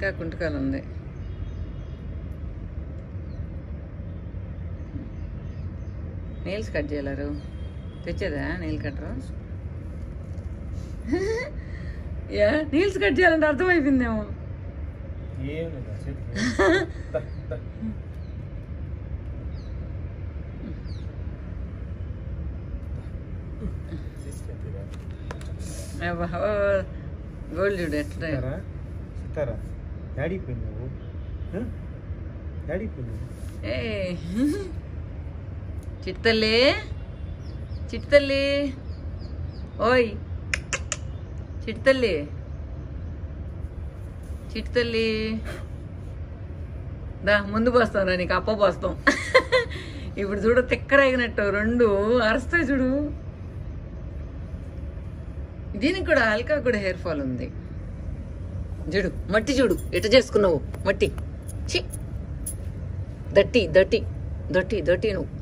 ఇంకా కుంటుకాలు ఉంది నెయిల్స్ కట్ చేయలేరు తెచ్చేదా నెయిల్ కట్టరు యా నీల్స్ కట్ చేయాలంటే అర్థమైపోయిందేమో ఏం లేదు చేతికి. దా, దా. తీసుకెళ్తారా? గోల్డ్ చూడు ఎట్లా సితారా సితారా డాడీకి పోయింది నువ్వు ఆ? డాడీకి పోయింది ఏ చిట్టల్లి చిట్టల్లి ఓయ్ చిట్టల్లి చిట్టల్లి దా ముందు పోస్తాం రా నీకు అప్ప పోస్తాం ఇప్పుడు చూడు తిక్కరేగినట్టు రెండు అరుస్తాయి చూడు దీనికి కూడా అల్కా కూడా హెయిర్ ఫాల్ ఉంది చూడు మట్టి చూడు ఎట చేసుకున్నావు మట్టి చి దట్టి దట్టి దట్టి దట్టి నువ్వు